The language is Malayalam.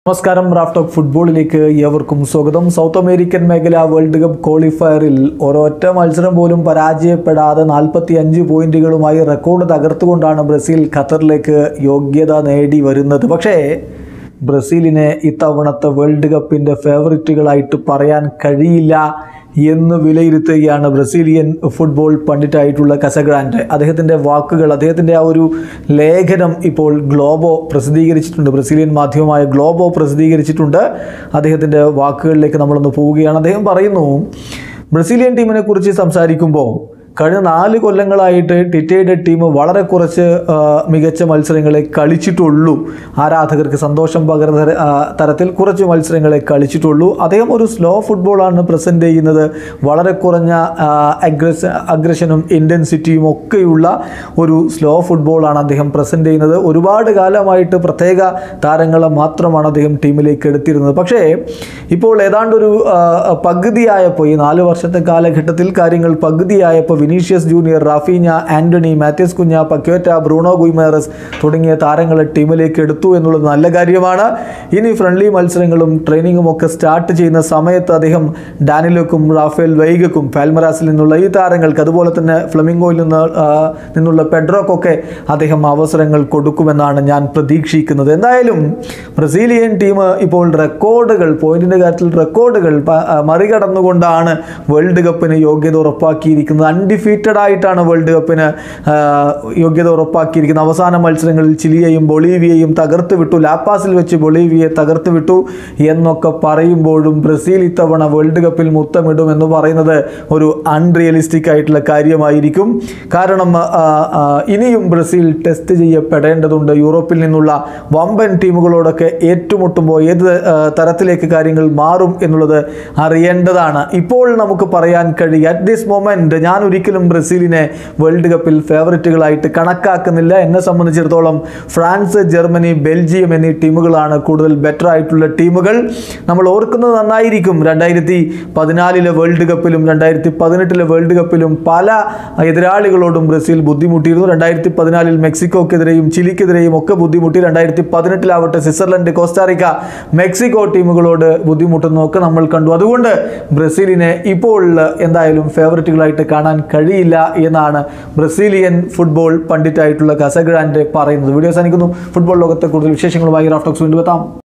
നമസ്കാരം റാഫ്റ്റോക്ക് ഫുട്ബോളിലേക്ക് ഏവർക്കും സ്വാഗതം സൗത്ത് അമേരിക്കൻ മേഖല വേൾഡ് കപ്പ് ക്വാളിഫയറിൽ ഒരൊറ്റ മത്സരം പോലും പരാജയപ്പെടാതെ നാൽപ്പത്തി അഞ്ച് പോയിന്റുകളുമായി റെക്കോർഡ് തകർത്തുകൊണ്ടാണ് ബ്രസീൽ ഖത്തറിലേക്ക് യോഗ്യത നേടി വരുന്നത് പക്ഷേ ബ്രസീലിനെ ഇത്തവണത്തെ വേൾഡ് കപ്പിൻ്റെ ഫേവറിറ്റുകളായിട്ട് പറയാൻ കഴിയില്ല എന്ന് വിലയിരുത്തുകയാണ് ബ്രസീലിയൻ ഫുട്ബോൾ പണ്ഡിറ്റായിട്ടുള്ള കസഗ്രാൻഡ് അദ്ദേഹത്തിൻ്റെ വാക്കുകൾ അദ്ദേഹത്തിൻ്റെ ആ ഒരു ലേഖനം ഇപ്പോൾ ഗ്ലോബോ പ്രസിദ്ധീകരിച്ചിട്ടുണ്ട് ബ്രസീലിയൻ മാധ്യമമായ ഗ്ലോബോ പ്രസിദ്ധീകരിച്ചിട്ടുണ്ട് അദ്ദേഹത്തിൻ്റെ വാക്കുകളിലേക്ക് നമ്മളൊന്ന് പോവുകയാണ് അദ്ദേഹം പറയുന്നു ബ്രസീലിയൻ ടീമിനെ കുറിച്ച് സംസാരിക്കുമ്പോൾ കഴിഞ്ഞ നാല് കൊല്ലങ്ങളായിട്ട് ടിറ്റയുടെ ടീം വളരെ കുറച്ച് ആ, മികച്ച മത്സരങ്ങളെ കളിച്ചിട്ടുള്ളൂ ആരാധകർക്ക് സന്തോഷം പകർന്ന തര- ആ, തരത്തിൽ കുറച്ച് മത്സരങ്ങളെ കളിച്ചിട്ടുള്ളൂ അദ്ദേഹം ഒരു സ്ലോ ഫുട്ബോളാണ് പ്രസൻറ്റ് ചെയ്യുന്നത് വളരെ കുറഞ്ഞ അഗ്രസ് അഗ്രഷനും ഇൻറ്റൻസിറ്റിയും ഒക്കെയുള്ള ഒരു സ്ലോ ഫുട്ബോളാണ് അദ്ദേഹം പ്രസൻറ്റ് ചെയ്യുന്നത് ഒരുപാട് കാലമായിട്ട് പ്രത്യേക താരങ്ങളെ മാത്രമാണ് അദ്ദേഹം ടീമിലേക്ക് എടുത്തിരുന്നത് പക്ഷേ ഇപ്പോൾ ഏതാണ്ടൊരു ആ, പകുതിയായപ്പോൾ ഈ നാല് വർഷത്തെ കാലഘട്ടത്തിൽ കാര്യങ്ങൾ പകുതിയായപ്പോൾ Vinicius Junior Raphinha Antony Matheus Cunha Paqueta Bruno ഗുയ്മേറസ് തുടങ്ങിയ താരങ്ങളെ ടീമിലേക്ക് എടുത്തു എന്നുള്ളത് നല്ല കാര്യമാണ് ഇനി ഫ്രണ്ട്ലി മത്സരങ്ങളും ട്രെയിനിങ്ങും ഒക്കെ സ്റ്റാർട്ട് ചെയ്യുന്ന സമയത്ത് അദ്ദേഹം ഡാനിലക്കും റാഫേൽ വൈഗക്കും ഫാൽമറാസിൽ നിന്നുള്ള ഈ താരങ്ങൾക്ക് അതുപോലെ തന്നെ ഫ്ലമിംഗോയിൽ നിന്ന് ആ, നിന്നുള്ള പെഡ്രോക്കൊക്കെ അദ്ദേഹം അവസരങ്ങൾ കൊടുക്കുമെന്നാണ് ഞാൻ പ്രതീക്ഷിക്കുന്നത് എന്തായാലും ബ്രസീലിയൻ ടീം ഇപ്പോൾ റെക്കോർഡുകൾ പോയിന്റിന്റെ കാര്യത്തിൽ റെക്കോർഡുകൾ പ- ആ, മറികടന്നുകൊണ്ടാണ് വേൾഡ് കപ്പിന് യോഗ്യത ഉറപ്പാക്കിയിരിക്കുന്നത് അൺഡിഫീറ്റഡ് ആയിട്ടാണ് വേൾഡ് കപ്പിന് ആ, യോഗ്യത ഉറപ്പാക്കിയിരിക്കുന്നത് അവസാന മത്സരങ്ങളിൽ ചിലിയെയും ബൊളീവിയയും തകർത്ത് വിട്ടു ലാപ്പാസിൽ വെച്ച് ബൊളീവിയയെ തകർത്ത് വിട്ടു എന്നൊക്കെ പറയുമ്പോഴും ബ്രസീൽ ഇത്തവണ വേൾഡ് കപ്പിൽ മുത്തമിടും എന്ന് പറയുന്നത് ഒരു അൺറിയലിസ്റ്റിക് ആയിട്ടുള്ള കാര്യമായിരിക്കും കാരണം ആ, ആ, ഇനിയും ബ്രസീൽ ടെസ്റ്റ് ചെയ്യപ്പെടേണ്ടതുണ്ട് യൂറോപ്പിൽ നിന്നുള്ള വമ്പൻ ടീമുകളോടൊക്കെ ഏറ്റുമുട്ടുമ്പോൾ ഏത് ആ, തരത്തിലേക്ക് കാര്യങ്ങൾ മാറും എന്നുള്ളത് അറിയേണ്ടതാണ് ഇപ്പോൾ നമുക്ക് പറയാൻ കഴിയും അറ്റ് ദിസ് മൊമെന്റ് ഞാൻ ഒരിക്കലും ബ്രസീലിനെ വേൾഡ് കപ്പിൽ ഫേവററ്റുകളായിട്ട് കണക്കാക്കുന്നില്ല എന്നെ സംബന്ധിച്ചിടത്തോളം ഫ്രാൻസ് ജർമ്മനി ബെൽജിയം എന്നീ ടീമുകളാണ് കൂടുതൽ ബെറ്റർ ആയിട്ടുള്ള ടീമുകൾ നമ്മൾ ഓർക്കുന്നത് നന്നായിരിക്കും രണ്ടായിരത്തി പതിനാലിലെ വേൾഡ് കപ്പിലും രണ്ടായിരത്തി പതിനെട്ടിലെ വേൾഡ് കപ്പിലും പല എതിരാളികളോടും ബ്രസീൽ ബുദ്ധിമുട്ടിയിരുന്നു രണ്ടായിരത്തി പതിനാലിൽ മെക്സിക്കോക്കെതിരെയും ചിലിക്കെതിരെയും ഒക്കെ ബുദ്ധിമുട്ടി രണ്ടായിരത്തി പതിനെട്ടിലാവട്ടെ സ്വിറ്റ്സർലൻഡ് കോസ്റ്റാറിക്ക മെക്സിക്കോ ടീമുകളോട് ബുദ്ധിമുട്ടുന്നതൊക്കെ നമ്മൾ കണ്ടു അതുകൊണ്ട് ബ്രസീലിനെ ഇപ്പോൾ എന്തായാലും ഫേവററ്റുകളായിട്ട് കാണാൻ കഴിയില്ല എന്നാണ് ബ്രസീലിയൻ ഫുട്ബോൾ പണ്ഡിറ്റായിട്ടുള്ള കസഗ്രാൻഡ് പറയുന്നത് വീഡിയോ അവസാനിക്കുന്നു ഫുട്ബോൾ ലോകത്തെ കൂടുതൽ വിശേഷങ്ങളുമായി റാഫ്റ്റോക്സ് വീണ്ടും എത്താം